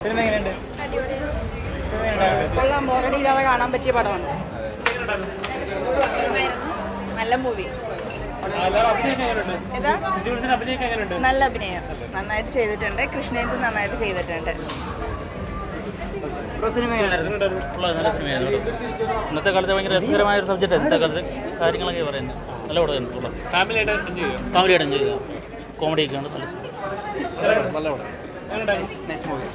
Cinema എങ്ങനെയുണ്ട് കൊള്ളാം ബോറടിയില്ലാതെ കാണാൻ പറ്റിയ പടമാണ് നല്ല മൂവി ഏതാ നല്ല അഭിനയം നന്നായിട്ട് ചെയ്തിട്ടുണ്ട് കൃഷ്ണേന്ദു നന്നായിട്ട് ചെയ്തിട്ടുണ്ട് ബ്രോ സിനിമ എങ്ങനെയുണ്ടായിരുന്നു ഉള്ള നല്ല സിനിമയായിരുന്നു കേട്ടോ. ഇന്നത്തെ കാലത്ത് ഭയങ്കര രസകരമായ ഒരു സബ്ജക്റ്റ് ഇന്നത്തെ കാലത്ത് കാര്യങ്ങളൊക്കെ പറയുന്നത് നല്ല പടമായിരുന്നു ഫാമിലി ആയിട്ട് എൻജോയ് ചെയ്യുക കോമഡി ഒക്കെ ഉണ്ട് നല്ല സിനിമ നല്ല പടം നൈസ് മൂവി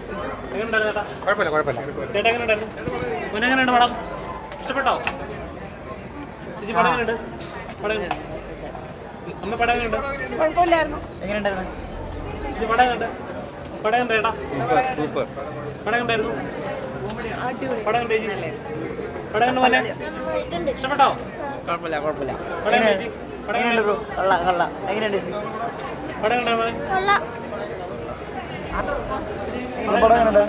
എങ്ങനെയുണ്ട് പടം ഇഷ്ടപ്പെട്ടോ ചേച്ചി പടം എങ്ങനെയുണ്ട് പടം എങ്ങനെയുണ്ട്? അമ്മ പടം എങ്ങനെയുണ്ട് കുഴപ്പമില്ലായിരുന്നു എങ്ങനെയുണ്ടായിരുന്നു ചേച്ചി പടം എങ്ങനെയുണ്ട് പടം എങ്ങനെയുണ്ട് ഏട്ടാ സൂപ്പർ പടം എങ്ങനെയായിരുന്നു പടം എങ്ങനെയുണ്ട് ചേച്ചി പടം എങ്ങനെ പോലെ ഇഷ്ടപ്പെട്ടോ കുഴപ്പമില്ല കുഴപ്പമില്ല പടം എങ്ങനെ ചേച്ചി പടം എങ്ങനെയുണ്ട് ബ്രോ കൊള്ളാം കൊള്ളാം എങ്ങനെയുണ്ട് ചേച്ചി പടം എങ്ങനെ പോലെ പടം എങ്ങനെയുണ്ട്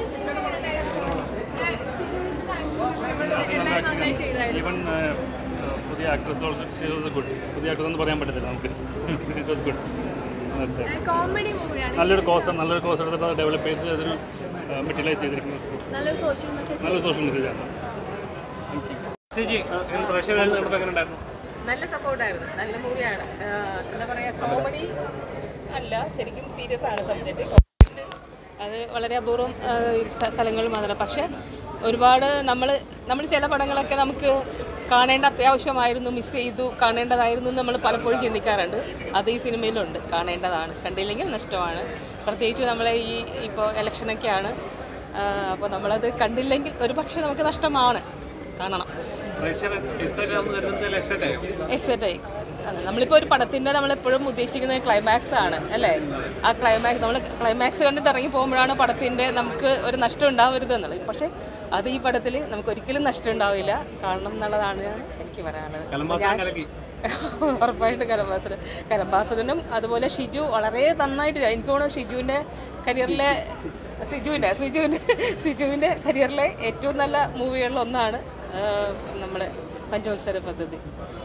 ഈവൻ പുതിയ actress also she was good പുതിയ ആക്ട്രസ് എന്ന് പറയാൻ പറ്റത്തില്ല നമുക്ക് ഇറ്റ് വാസ് ഗുഡ് കോമഡി മൂവിയാണ് നല്ലൊരു കോഴ്സ് നല്ലൊരു കോഴ്സ് എടുത്തിട്ട് അത് ഡെവലപ്പ് ചെയ്ത് അതൊരു മെറ്റീരിയലൈസ് ചെയ്തിരിക്കുന്നത് നല്ലൊരു സോഷ്യൽ മെസ്സേജ് നല്ലൊരു സോഷ്യൽ മെസ്സേജാണ് ചേച്ചി പ്രേക്ഷകരായി കണ്ടപ്പോൾ എങ്ങനെയുണ്ടായിരുന്നു നല്ല സപ്പോർട്ടായിരുന്നു നല്ല മൂവിയാണ് എന്താ പറയുക കോമഡി അല്ല ശരിക്കും സീരിയസ് ആണ് സബ്ജക്റ്റ് അത് വളരെ അപൂർവം ആ, സ്ഥ- സ്ഥലങ്ങളിൽ മാത്രം പക്ഷേ ഒരുപാട് നമ്മൾ നമ്മൾ ചില പടങ്ങളൊക്കെ നമുക്ക് കാണേണ്ട അത്യാവശ്യമായിരുന്നു മിസ് ചെയ്തു കാണേണ്ടതായിരുന്നു എന്ന് നമ്മൾ പലപ്പോഴും ചിന്തിക്കാറുണ്ട് അത് ഈ സിനിമയിലുണ്ട് കാണേണ്ടതാണ് കണ്ടില്ലെങ്കിൽ നഷ്ടമാണ് പ്രത്യേകിച്ച് നമ്മളെ ഈ ഇപ്പോൾ ഇലക്ഷനൊക്കെയാണ് അപ്പോൾ നമ്മളത് കണ്ടില്ലെങ്കിൽ ഒരു പക്ഷേ നമുക്ക് നഷ്ടമാണ് കാണണം പ്രേക്ഷകർ എക്സൈറ്റ് ആവുന്ന കരുതുന്നതിൽ എക്സൈറ്റ് ആയോ എക്സൈറ്റ് ആയി അതെ നമ്മളിപ്പോൾ ഒരു പടത്തിൻ്റെ നമ്മളെപ്പോഴും ഉദ്ദേശിക്കുന്നത് ക്ലൈമാക്സ് ആണ് അല്ലേ ആ ക്ലൈമാക്സ് നമ്മൾ ക്ലൈമാക്സ് കണ്ടിട്ട് ഇറങ്ങി പോകുമ്പോഴാണ് പടത്തിൻ്റെ നമുക്ക് ഒരു നഷ്ടം ഉണ്ടാവരുത് എന്നുള്ളത് പക്ഷേ അത് ഈ പടത്തിൽ നമുക്ക് ഒരിക്കലും നഷ്ടം ഉണ്ടാവില്ല കാണണം എന്നുള്ളതാണ് എനിക്ക് പറയാനുള്ളത് കലംബാസനം കലക്കി ഉറപ്പായിട്ട് കലംബാസനം കലംബാസനും അതുപോലെ ഷിജു വളരെ നന്നായിട്ട് എനിക്ക് തോന്നുന്നു ഷിജുവിൻ്റെ കരിയറിലെ സിജുവിൻ്റെ സിജുവിൻ്റെ സിജുവിൻ്റെ കരിയറിലെ ഏറ്റവും നല്ല മൂവികളിൽ ഒന്നാണ് നമ്മുടെ പഞ്ചവത്സര പദ്ധതി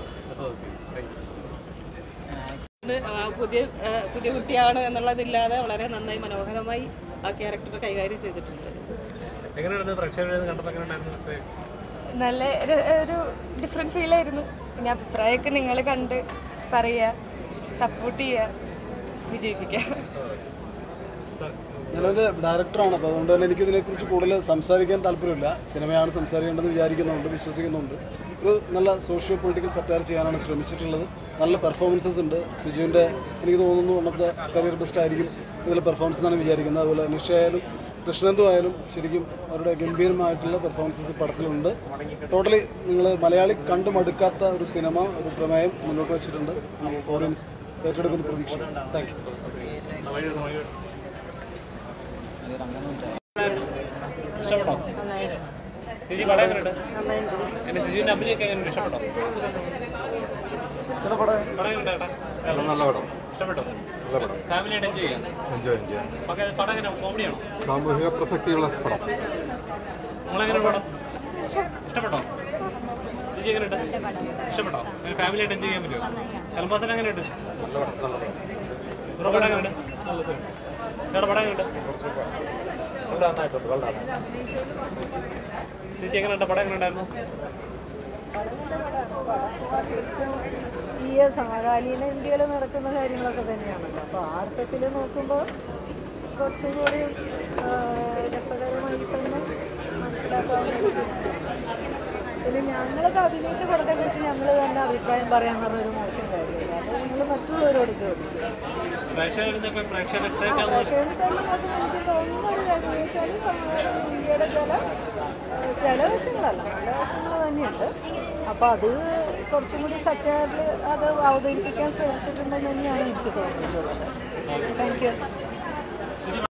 ഇത്, ആ, പുതിയ ആ, പുതിയ കുട്ടിയാണ് എന്നുള്ളതില്ലാതെ വളരെ നന്നായി മനോഹരമായി ആ ക്യാരക്ടർ കൈകാര്യം ചെയ്തിട്ടുണ്ട് എങ്ങനെയുണ്ടായിരുന്നു പ്രേക്ഷകരായി കണ്ടപ്പോൾ എങ്ങനെയുണ്ടായിരുന്നു നല്ല ഒരു- ഒരു ഡിഫറെൻറ്റ് ഫീലായിരുന്നു പിന്നെ അഭിപ്രായമൊക്കെ നിങ്ങൾ കണ്ട് പറയുക സപ്പോർട്ട് ചെയ്യുക വിജയിപ്പിക്കുക ഞാനൊരു ഡയറക്ടറാണ് അപ്പോൾ അതുകൊണ്ട് തന്നെ എനിക്കിതിനെക്കുറിച്ച് കൂടുതൽ സംസാരിക്കാൻ താല്പര്യമില്ല സിനിമയാണ് സംസാരിക്കേണ്ടതെന്ന് വിചാരിക്കുന്നുണ്ട് വിശ്വസിക്കുന്നുണ്ട് ഒരു നല്ല സോഷ്യോ പൊളിറ്റിക്കൽ സറ്റാർ ചെയ്യാനാണ് ശ്രമിച്ചിട്ടുള്ളത് നല്ല പെർഫോമൻസസ് ഉണ്ട് സിജുവിൻ്റെ എനിക്ക് തോന്നുന്നു ഒന്നത്തെ കരിയർ ബെസ്റ്റ് ആയിരിക്കും ഇതിൽ പെർഫോമൻസ് എന്നാണ് വിചാരിക്കുന്നത് അതുപോലെ നിഷയായാലും കൃഷ്ണന്തു ആയാലും ശരിക്കും അവരുടെ ഗംഭീരമായിട്ടുള്ള പെർഫോമൻസസ് പടത്തിലുണ്ട് ടോട്ടലി നിങ്ങൾ മലയാളി കണ്ടു മടുക്കാത്ത ഒരു സിനിമ ഒരു പ്രമേയം മുന്നോട്ട് വെച്ചിട്ടുണ്ട് ഓഡിയൻസ് ഏറ്റെടുക്കുന്ന പ്രതീക്ഷ താങ്ക് യു ഇഷ്ടപ്പെട്ടോ ചേച്ചി പടം എങ്ങനെയുണ്ട് എന്റെ സിജുവിന്റെ അഭിനയൊക്കെ എങ്ങനെയുണ്ട് ഇഷ്ടപ്പെട്ടോ പടം എങ്ങനെയുണ്ട് ഏട്ടാ നല്ല പടം ഇഷ്ടപ്പെട്ടോ നല്ല പടം ഫാമിലി ആയിട്ട് എൻജോയ് ചെയ്യാം എൻജോയ് ചെയ്യാം ഓക്കെ പടം എങ്ങനെ കോമഡിയാണോ സാമൂഹിക പ്രസക്തിയുള്ള പടം നിങ്ങളെങ്ങനെ പടം ഇഷ്ടപ്പെട്ടോ ചേച്ചി എങ്ങനെയുണ്ട് ഇഷ്ടപ്പെട്ടോ ഫാമിലി ആയിട്ട് എൻജോയ് ചെയ്യാൻ പറ്റുമോ കലംബാസൻ എങ്ങനെയുണ്ട് നല്ല പടം നല്ല പടം ബ്രോ പടം എങ്ങനെയുണ്ട് ചേട്ടാ പടം എങ്ങനെയുണ്ട് ചേച്ചി എങ്ങനെയുണ്ട് പടം എങ്ങനെയുണ്ടായിരുന്നു ഈ സമകാലീന ഇന്ത്യയിൽ നടക്കുന്ന കാര്യങ്ങളൊക്കെ തന്നെയാണല്ലോ അപ്പോൾ ആ അർത്ഥത്തിൽ നോക്കുമ്പോൾ കുറച്ചും കൂടി ആ, രസകരമായി തന്നെ മനസ്സിലാക്കാവുന്ന ഒരു സിനിമയാണ് പിന്നെ ഞങ്ങളൊക്കെ അഭിനയിച്ച പടത്തെക്കുറിച്ച് ഞങ്ങൾ തന്നെ അഭിപ്രായം പറയാൻ പറഞ്ഞൊരു മോശം കാര്യമില്ല അത് നിങ്ങൾ മറ്റുള്ളവരോട് ചോദിക്കും പ്രേക്ഷകർ പ്രേക്ഷകർ എക്സൈറ്റ് ആവുന്ന പക്ഷേ എന്ന് വെച്ചാൽ നമുക്ക് എനിക്ക് തോന്നുന്ന ഒരു കാര്യം എന്ന് വെച്ചാൽ സമകാലീന ഇന്ത്യയുടെ ചില ആ, ചില വശങ്ങളല്ല നല്ല വശങ്ങൾ തന്നെയുണ്ട് അപ്പോൾ അത് കുറച്ചും കൂടി സറ്റാറിൽ അത് അവതരിപ്പിക്കാൻ ശ്രമിച്ചിട്ടുണ്ടെന്ന് തന്നെയാണ് എനിക്ക് തോന്നിയിട്ടുള്ളത് താങ്ക് യു